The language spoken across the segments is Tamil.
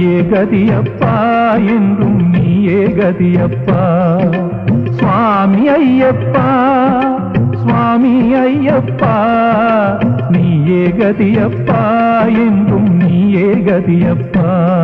நீயே கதியப்பா என்றும் நீயே கதியப்பா சுவாமி ஐயப்பா சுவாமி ஐயப்பா நீயே கதியப்பா என்றும் நீயே கதியப்பா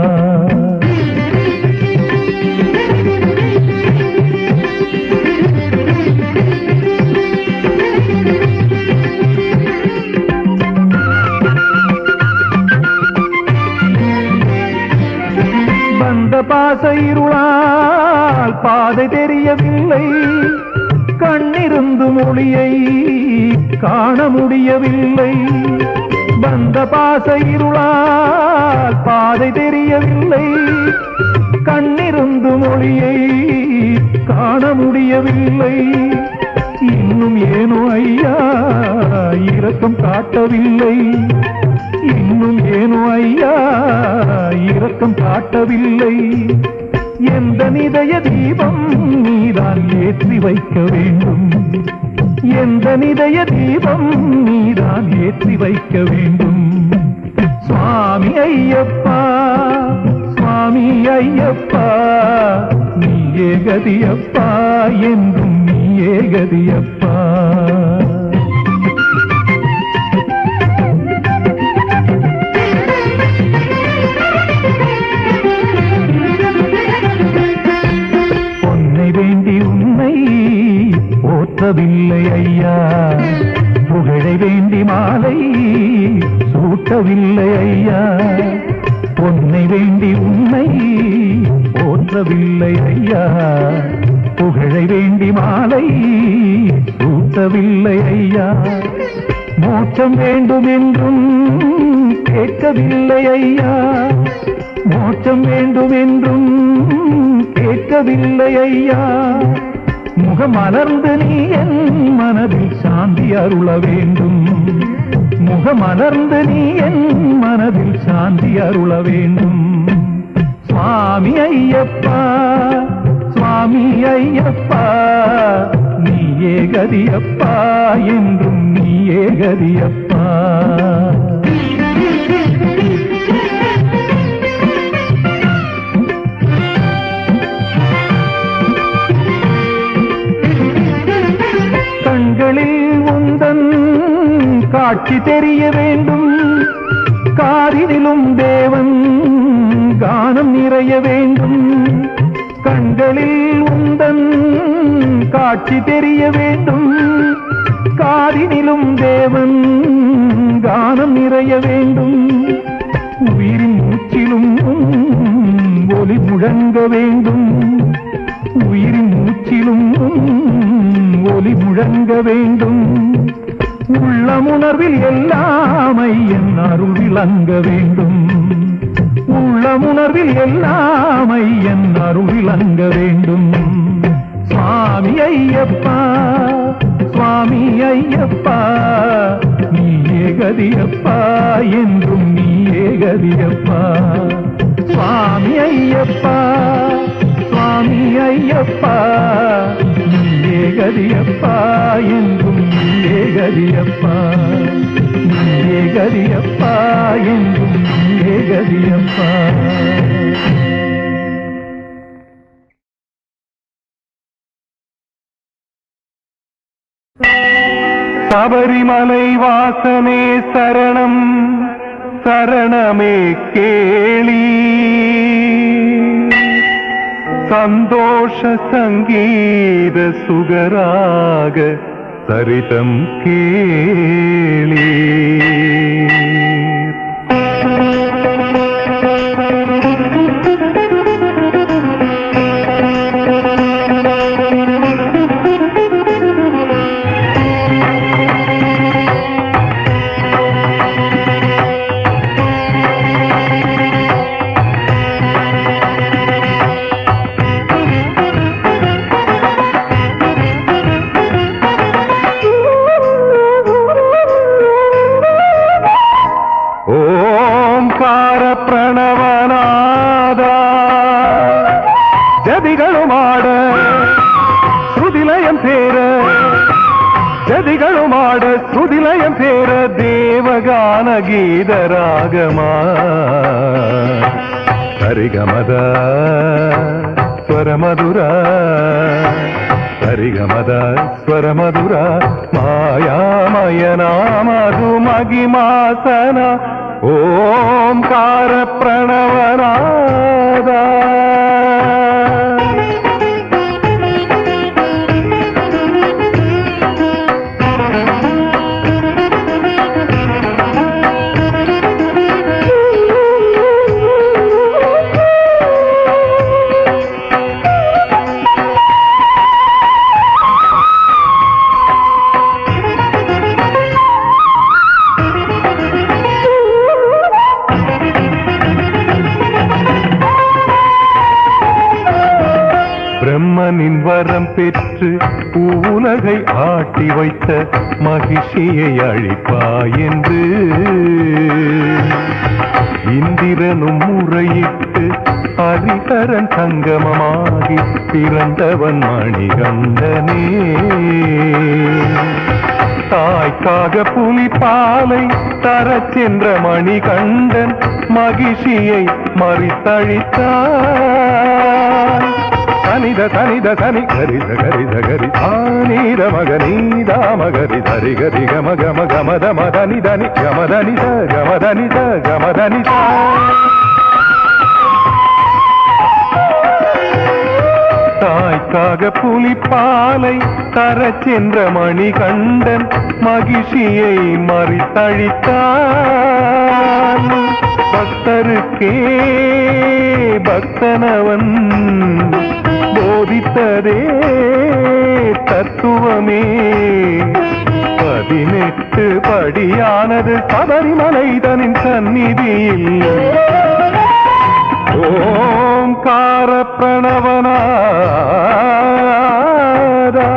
வந்த பாச இருளால் பாதை தெரியவில்லை கண்ணிருந்து மொழியை காண முடியவில்லை வந்த பாச இருளால் பாதை தெரியவில்லை கண்ணிருந்து மொழியை காண முடியவில்லை இன்னும் ஏனோ ஐயா இரக்கம் காட்டவில்லை இன்னும் ஏனோ ஐயா இரக்கம் காட்டவில்லை எந்த நிதய தீபம் நீதான் ஏற்றி வைக்க வேண்டும் எந்த நிதய தீபம் நீதான் ஏற்றி வைக்க வேண்டும் சுவாமி ஐயப்பா சுவாமி ஐயப்பா நீயே கதியப்பா என்றும் நீயே கதியப்பா பொன்னை வேண்டி உன்னை போற்றவில்லை ஐயா புகழை வேண்டி மாலை சூட்டவில்லை ஐயா பொன்னை வேண்டி உன்னை போற்றவில்லை ஐயா புகழை வேண்டி மாலை சூட்டவில்லை ஐயா மோட்சம் வேண்டும் என்றும் கேட்கவில்லை ஐயா மோட்சம் வேண்டும் என்றும் கேட்கவில்லை ஐயா முகமலர்ந்து நீ என் மனதில் சாந்தி அருள வேண்டும் முகமலர்ந்து நீ என் மனதில் சாந்தி அருள வேண்டும் சுவாமி ஐயப்பா சுவாமி ஐயப்பா நீயே கதியப்பா என்றும் நீயே கதியப்பா கண்களில் உந்தன் காட்சி தெரிய வேண்டும் காரினிலும் தேவன் கானம் நிறைய வேண்டும் கண்களில் உந்தன் காட்சி தெரிய வேண்டும் காரினிலும் தேவன் கானம் நிறைய வேண்டும் உயிரின் மூச்சிலும் ஒலி முழங்க வேண்டும் உயிரின் மூச்சிலும் ஒலி முழங்க வேண்டும் உள்ளமுணர்வில் எல்லாமை என் அருள் விளங்க வேண்டும் உள்ளமுணர்வில் எல்லாமை என் அருள் விளங்க வேண்டும் சுவாமி ஐயப்பா சுவாமி ஐயப்பா நீயே கதியப்பா என்றும் நீயே கதியப்பா சுவாமி ஐயப்பா சுவாமி ஐயப்பா நீயே கதியப்பா என்றும் நீயே கதியப்பா நீயே கதியப்பா என்றும் நீயே கதியப்பா சபரிமலை வாசனே சரணம் சரணமே கேளி சந்தோஷ சங்கீத சுகராக சரிதம் கேளி ಓಂಕಾರ ಪ್ರಣವನಾದ ಜದಿಗಳು ಮಾಡ ಶ್ರುತಿಲಯಂ ಸೇರ ಜದಿಗಳು ಮಾಡ ಶ್ರುತಿಲಯಂ ಸೇರ ದೇವಗಾನ ಗೀತ ರಾಗಮ ಸರಿಗಮದ ಸ್ವರ ಮಧುರ ಸರಿಗಮದ ಸ್ವರ ಮಧುರ ಮಾಯಾಮಯನ ಮಧು ಮಗಿಮಾಸನ ಓಂಕಾರ ಪ್ರಣವನಾದ பிரம்மனின் வரம் பெற்று உலகை ஆட்டி வைத்த மகிழ்ச்சியை அழிப்பாய் என்று இந்திரனும் முறையிட்டு ஹரிஹரன் சங்கமமாகி பிறந்தவன் மணிகண்டனே தாய்க்காக புலிப்பாலை தரச் சென்ற மணிகண்டன் மகிழ்ச்சியை மறித்தழித்தான் தனித தனித தனி கரித கரித கரி ஆனீத மகனீத மகரி தரி கரி கம கம கமத மதனி தனி கமதனித கமதனித கமதனித தாய்க்காக புலிப்பாலை தரச் சென்ற மணிகண்டன் மகிழ்ச்சியை மறித்தழித்தான் பக்தருக்கே பக்தனவன் போதித்ததே தத்துவமே பதினெட்டு படியானது சபரிமலைதனின் சந்நிதியில் ஓம்கார பிரணவனாதா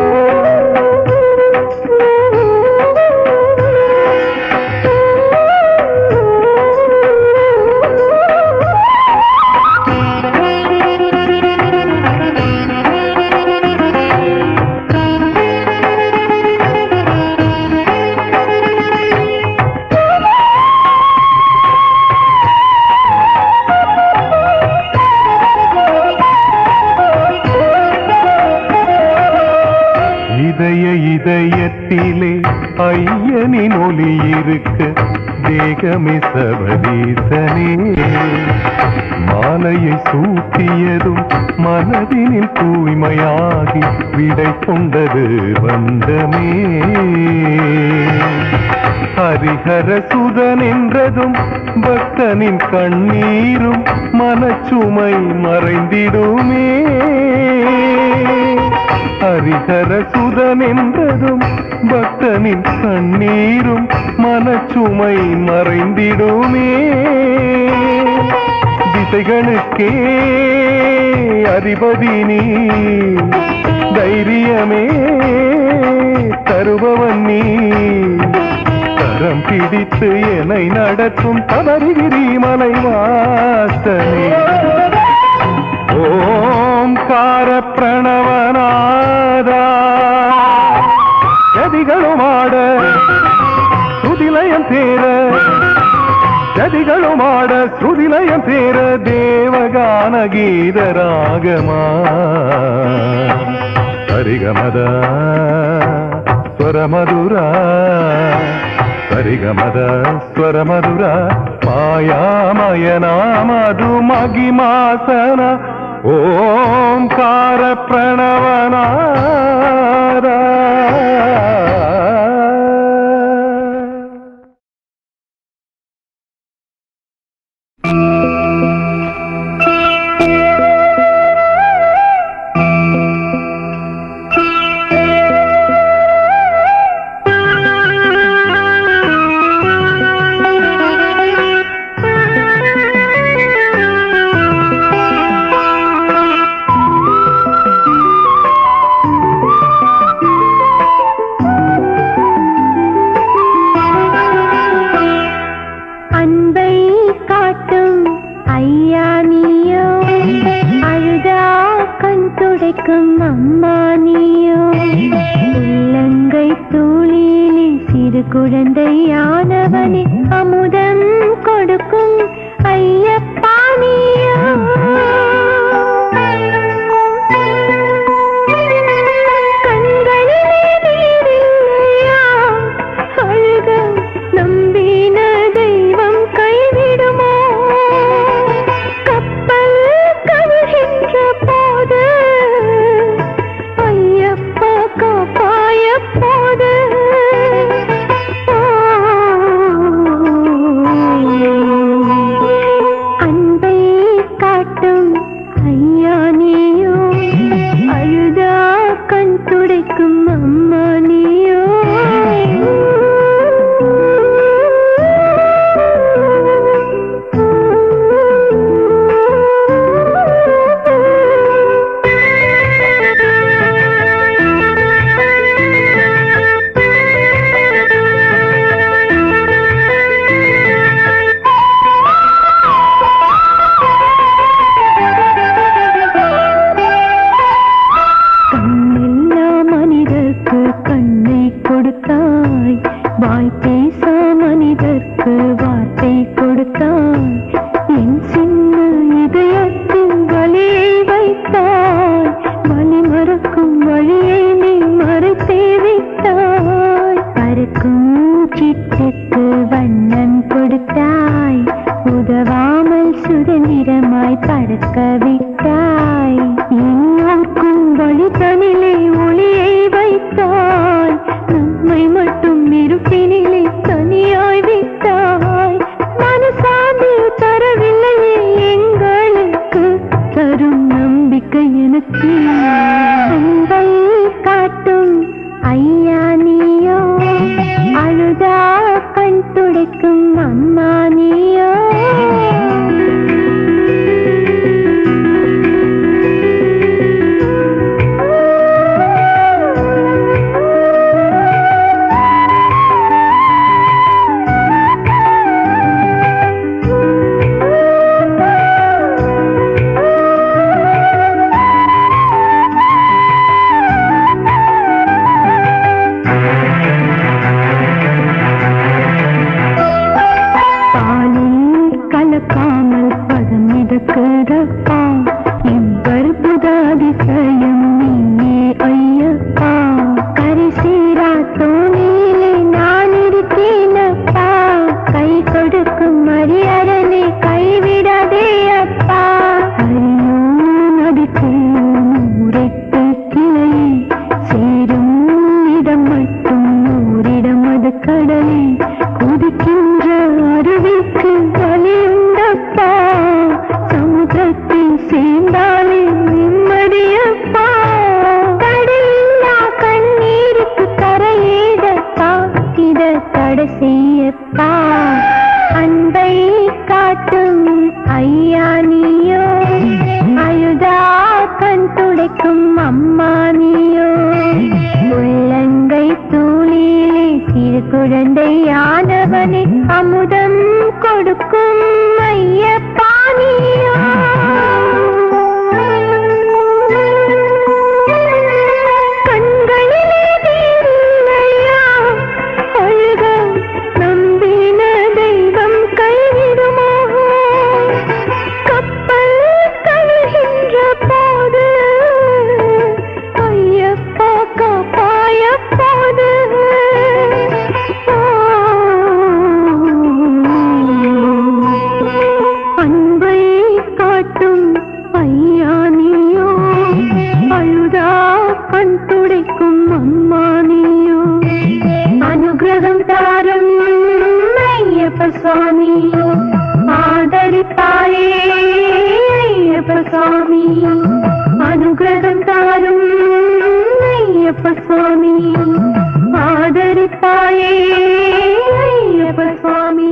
இதய இதயத்திலே ஐயனின் ஒளி இருக்க தேகமே சபரீசனே மாலையை சூட்டியதும் மனதினில் தூய்மையாகி விடை கொண்டது வந்தமே ஹரிஹர சுதன் என்றதும் பக்தனின் கண்ணீரும் மனச்சுமை மறைந்திடுமே ஹரிஹர சுதன் என்றதும் பக்தனின் கண்ணீரும் மனச்சுமை மறைந்திடுமே திசைகளுக்கே அதிபதி நீ தைரியமே தருபவன் நீ கரம் பிடித்து என்னை நடத்தும் தவறிகிரி மலை வாசனே ஓம்கார பிரணவனாதா ஜதிகளுமாட சுதிலயம் சேர ஜதிகளுமாட ஸ்ருதிலயம் சேர தேவகான கீதராகமா சரிகமத ಸ್ವರಮಧುರ ಸರಿಗಮದ ಸ್ವರಮಧುರ ಮಾಯಾಮಯನ ಮಧು ಮಗಿಮಾಸನ ಓಂಕಾರ ಪ್ರಣವನಾದ அன்பை காட்டும் ஐயா நீயோ அழுதா கண் துடைக்கும் அம்மா நீயோ உள்ளங்கை தூளிலில் சிறு குழந்தையானவனே அமுதம் கொடுக்கும் ஐயப்பா நீயோ என்னை பறக்க விட்டாய் இன்னும் வழி தனிலே ஒளியை வைத்தாய் நம்மை மட்டும் நெருப்பினிலே தனியாய் விட்டாய் மனசாந்து தரவில்லையே எங்களுக்கு தரும் நம்பிக்கை எனக்கு அன்பை காட்டும் ஐயா நீயோ அழுதா கண் துடைக்கும் அம்மா நீயோ பாலில் கலக்காமல் பதம் மிதக்கிறப்பா இவ்வற்புதாதிசயம் நீயே ஐயப்பா கரிசீரா தோணியிலே நான் இருக்கேனப்பா கை கொடுக்கும் மரியரனை கைவிடாதே அப்பா அறியோ நதிக்கு நூறெட்டு கிளை சேரும் இடம் மட்டும் நூறிடம் அது கடலே குதிக்கின்ற அருவிக்கு வலியுண்டப்பா சமுத்திரத்தில் சேர்ந்தாலே நிம்மதியப்பா கடலில்லா கண்ணீருக்கு கரையேதப்பா இத தடை செய்யப்பா அன்பை காட்டும் ஐயா நீயோ அழுதா கண் துடைக்கும் அம்மா நீயோ உள்ளங்கை தூளிலே சிறு குழந்தை ஆனவனே அமுதம் கொடுக்கும் ஐயப்பா நீயோ கண்களிலே நீரில்லையா அழுக நம்பின தெய்வம் கைவிடுமோ கப்பல் கழுகின்ற போது ஐயப்பா காப்பாய போது அன்பை காட்டும் ஐயா நீயோ அழுதா கண் துடைக்கும் அம்மா நீயோ அனுகிரகம் தாரும் ஐயப்ப சுவாமி ஆதரிப்பாயே ஐயப்ப சுவாமி அனுகிரகம் தாரும் ஐயப்ப சுவாமி ஆதரிப்பாயே ஐயப்ப சுவாமி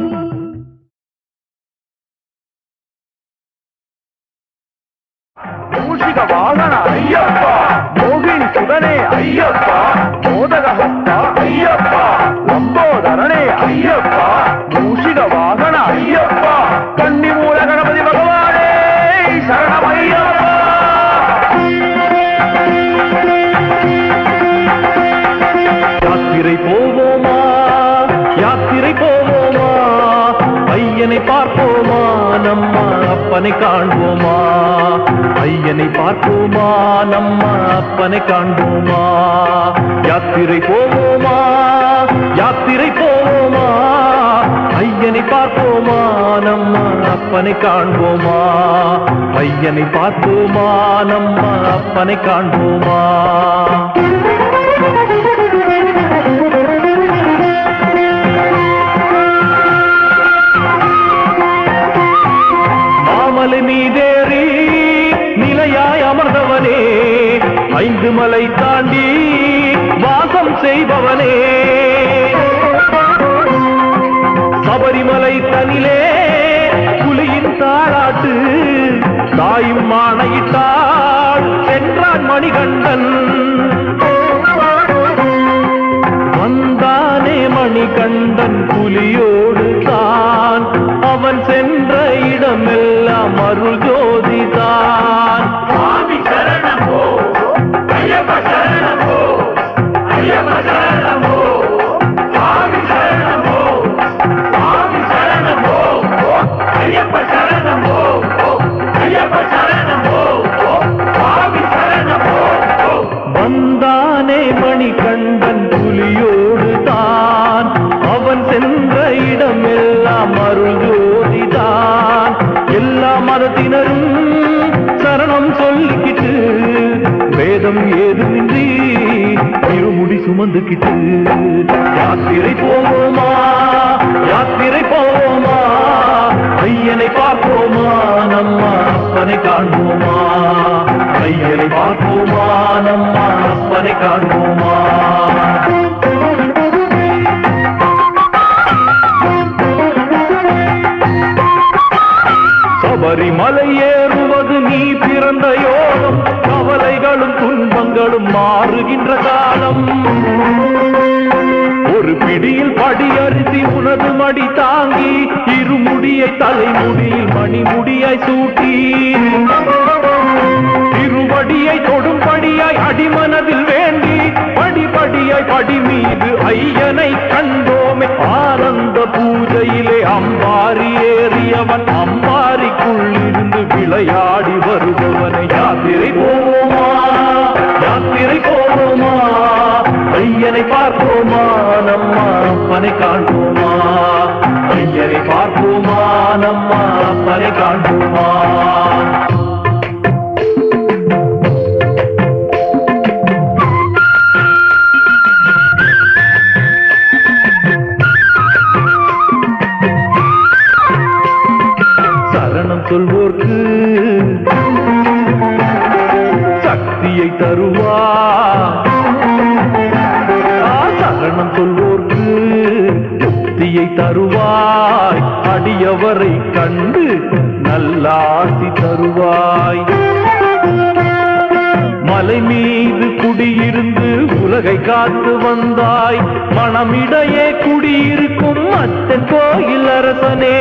மூஷிக வாகன ஐயப்ப மோகினி சுதனே ஐயப்ப மோதக ஹஸ்த ஐயப்ப லம்போதரனே ஐயப்ப மூஷிக வாகன ஐயப்ப கன்னி மூல கணபதி பகவானே சரணம் ஐயப்ப யாத்திரை போவோமா யாத்திரை போவோமா ஐயனை பார்ப்போமா நம்ம அப்பனை காண்போமா ஐயனை பார்ப்போமா நம்ம அப்பனை காண்போமா யாத்திரை போவோமா யாத்திரை போவோமா ஐயனை பார்ப்போமா நம்ம அப்பனை காண்போமா ஐயனை பார்ப்போமா நம்ம அப்பனை காண்போமா மாமலை மீதேறி நிலையாய் அமர்ந்தவனே ஐந்து மலை தாண்டி வாசம் செய்பவனே சபரிமலை தனிலே புலியின் தாளாட்டு தாயும் மாணையிட்டாள் சென்றான் மணிகண்டன் வந்தானே மணிகண்டன் புலியோடு தான் அவன் சென்ற இடமெல்லாம் அருள் ஜோதி தான் சுவாமி சரணமோ ஐயப்ப சரணமோ ஐயப்ப சரணமோ சுவாமி சரணமோ சுவாமி சரணமோ ஐயப்ப சரணமோ ஐயப்ப சரணமோ சுவாமி சரணமோ வந்தானே மணிகண்டன் புலியோடு தான் அவன் சென்ற இடமெல்லாம் அருள் ஜோதிதான் எல்லா மதத்தினர் தரும் சரணம் சொல்லிக்கிட்டு வேதம் ஏதுமின்றி இருமுடி சுமந்துக்கிட்டு யாத்திரை போவோமா யாத்திரை போவோமா ஐயனை பார்ப்போமா நம்ம அப்பனை காண்போமா ஐயனை பார்ப்போமா நம்ம அப்பனை காண்போமா சபரிமலை ஏறுவது நீ பிறந்த யோகம் கவலைகளும் துன்பங்களும் மாறுகின்ற காலம் ஒரு பிடியில் படியரிசி உனது மடி தாங்கி இருமுடியை தலைமுடியில் மணிமுடியாய் சூட்டி திருவடியை தொடும்படியாய் அடிமனதில் வேண்டி படிபடியாய் படி மீது ஐயனை கண்டோமே ஆனந்த பூஜையிலே அம்பாரி ஏறியவன் அம்பாரிக்குள் இருந்து விளையாடி வருபவனை யாத்திரை போவோமா யாத்திரை போவோமா ஐயனை பார்ப்போமா நம்ம அப்பனை காண்போமா ஐயனை பார்ப்போமா நம்ம அப்பனை காண்போமா சரணம் சொல்வோர்க்கு சக்தியை தருவா சரணம் சொல்வோர்க்கு யுக்தியை தருவாய் அடியவரை கண்டு நல்லாசி தருவாய் மலை மீது குடியிருந்து உலகை காத்து வந்தாய் மனமிடையே குடியிருக்கும் அச்சன் கோயில் அரசனே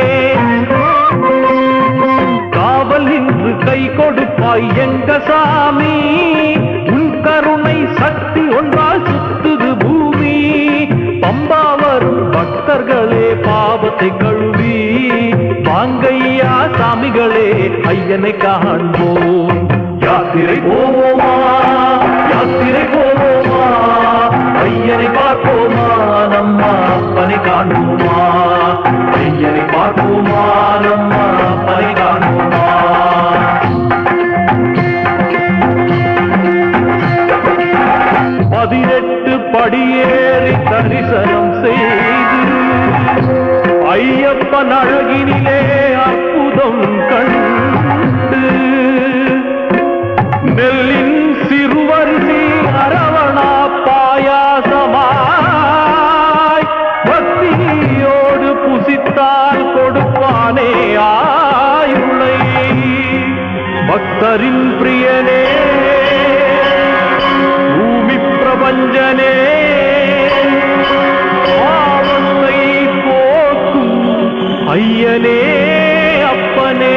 காவல் நின்று கை கொடுப்பாய் எங்க சாமி உன் கருணை சக்தி ஒன்றால் சுத்துது பூமி பம்பா வரும் பக்தர்களே பாவத்தை கழுவி வாங்கையா சாமிகளே ஐயனை காண்போம் யாத்திரை போவோமா யாத்திரை போவோமா ஐயனை பார்ப்போமா நம்ம அப்பனை காண்போமா ஐயனை பார்ப்போமா நம்ம அப்பனை காண்போமா பதினெட்டு படியேறி தரிசனம் செய்து ஐயப்பன் அழகினிலே அற்புதம் கண்டு நெல்லின் சிறுவரிசி அரவணா பாயாசமாய் பக்தியோடு புசித்தால் கொடுப்பானே ஆயுளை பக்தரின் பிரியனே பூமி பிரபஞ்சனே பாவத்தை போக்கும் ஐயனே அப்பனே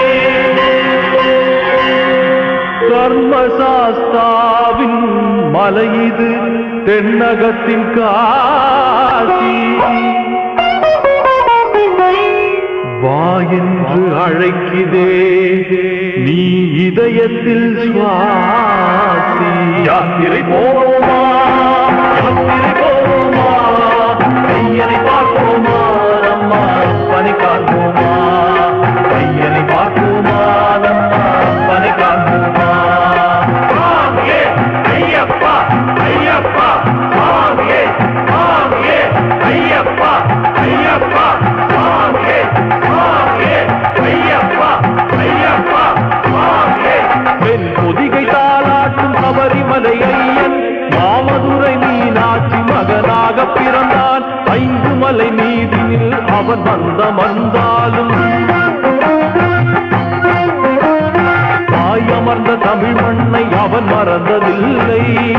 கர்மசாஸ்தாவின் மலை இது தென்னகத்தின் காசி வா என்று அழைக்குதே நீ இதயத்தில் சுவாசி யாத்திரை போவோமா யாத்திரை போவோமா ஐயனை பார்ப்போமா நம்ம பனை காண்போமா ஐயனை பார்ப்போமா நம்ம பனை காண்போமா சுவாமியே ஐயப்பா ஐயப்பா சுவாமியே சுவாமியே ஐயப்பா ஐயப்பா சுவாமியே சுவாமியே ஐயப்பா ஐயப்பா சுவாமியே பெண் பொதிகை தாளாட்டும் சபரிமலை ஐயன் மாமதுரை மீனாட்சி மகனாக பிறந்தான் ஐந்து மலை மீதினில் அவன் வந்த வந்தாலும் தாயமர்ந்த தமிழ் மண்ணை அவன் மறந்ததில்லை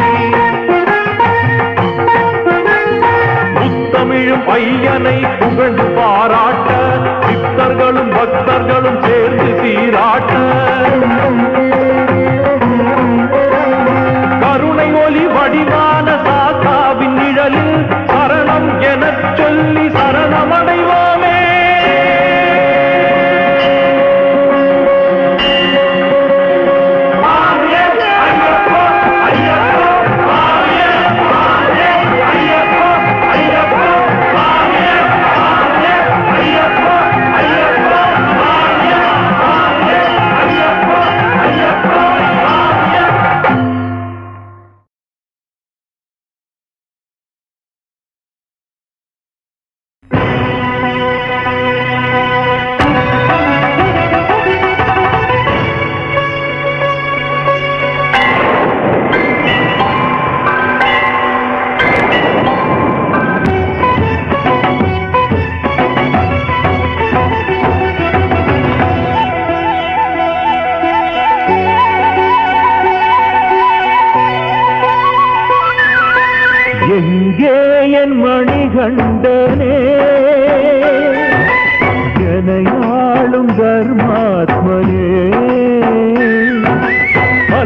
முத்தமிழும் பையனை புகழ்ந்து பாராட்ட சித்தர்களும் பக்தர்களும் சேர்ந்து சீராட்ட கருணை ஒளி வடிவான சாத்தாவின் நிழலில் சரணம் எனச் சொல்லி சரணமடைவோமே ஐயப்பா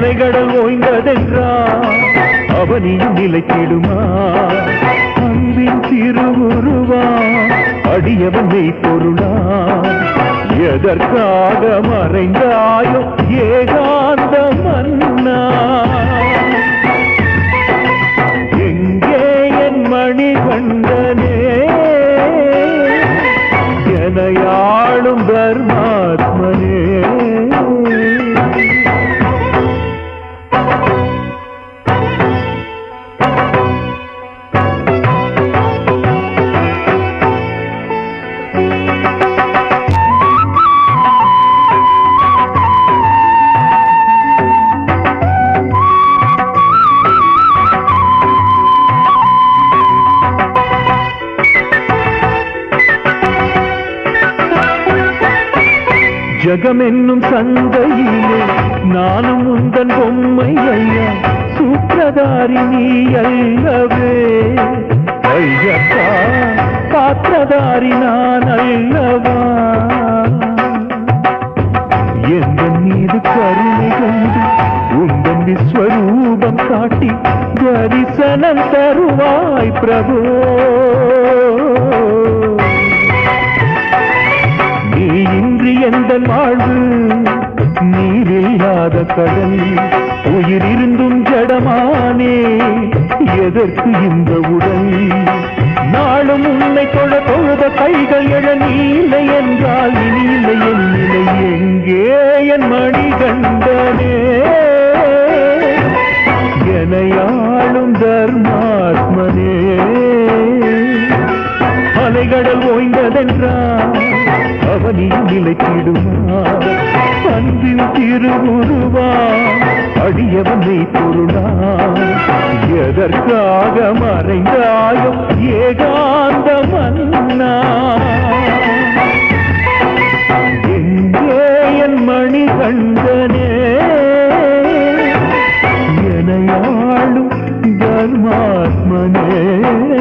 அலைகடல் ஓய்ந்ததென்றால் அவனியும் நிலைத்திடுமா அன்பின் திருவுருவா அடியவன் பொருளா எதற்காக மறைந்தாயோ ஏகாந்த மன்னா எங்கே என் மணி கண்டனே எனையாளும் தர்மாத்மனே ஜகமென்னும் சந்தையிலே நானும் உந்தன் பொம்மை ஐயா சூத்திரதாரி நீ அல்லவே ஐயப்பா பாத்திரதாரி நான் அல்லவா எந்த மீது கருணை கொண்டு உந்தன் விஸ்வரூபம் காட்டி தரிசனம் தருவாய் பிரபு நீ இன்றி எந்த வாழ்வு நீரில்லாத கடல் உயிர் இருந்தும் ஜடமானே எதற்கு இந்த உடல் நாளும் உன்னை தொழ தொழுத கைகள் எழ நீ இல்லை என்றால் இனி இல்லை என் நிலை எங்கே என் மணி கண்டனே எனையாளும் தர்மாத்மனே அலைகடல் ஓய்ந்ததென்றால் அவனியும் நிலைத்திடுமா அன்பின் திருவுருவா அடியவனை பொருளா எதற்காக மறைந்தாயோ ஏகாந்த மன்னா எங்கே என் மணி கண்டனே எனையாளும் தர்மாத்மனே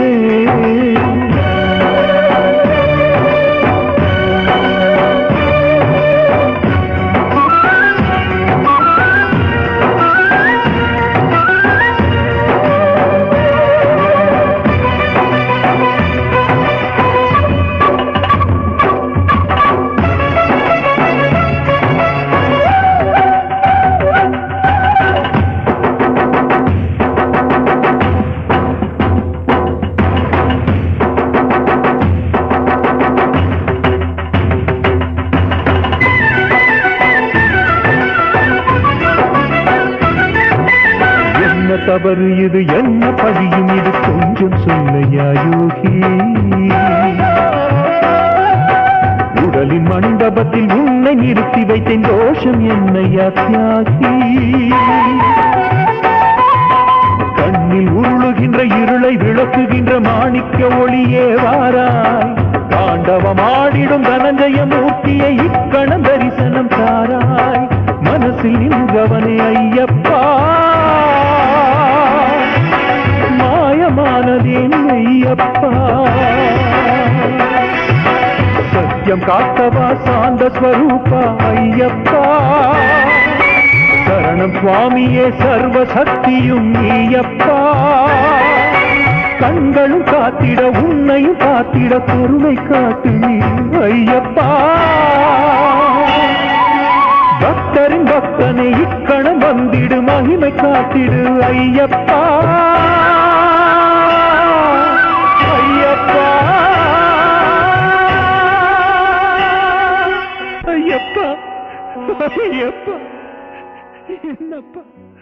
என்ன தவறு இது என்ன பழியும் இது கொஞ்சம் சொல்லையா யோகி உடலின் மண்டபத்தில் உன்னை நிறுத்தி வைத்தேன் தோஷம் என்னையா தியாகி கண்ணில் உருளுகின்ற இருளை விளக்குகின்ற மாணிக்க ஒளியே வாராய் தாண்டவமாடிடும் தனஞ்சய மூர்த்தியை இக்கணம் தரிசனம் தாராய் மனசில் நின்றவனே ஐயப்பா மாயமானதேன் ஐயப்பா சத்தியம் காத்தவா சாந்த ஸ்வரூபா ஐயப்பா சரணம் சுவாமியே சர்வ சக்தியும் நீயப்பா கண்களும் காத்திட உன்னையும் காத்திட பொறுமை காட்டு நீ ஐயப்பா பக்தரின் பக்தனை இக்கணம் வந்திடு மகிமை காத்திடு ஐயப்பா ஐயப்பா ஐயப்பா ஐயப்பா என்னப்பா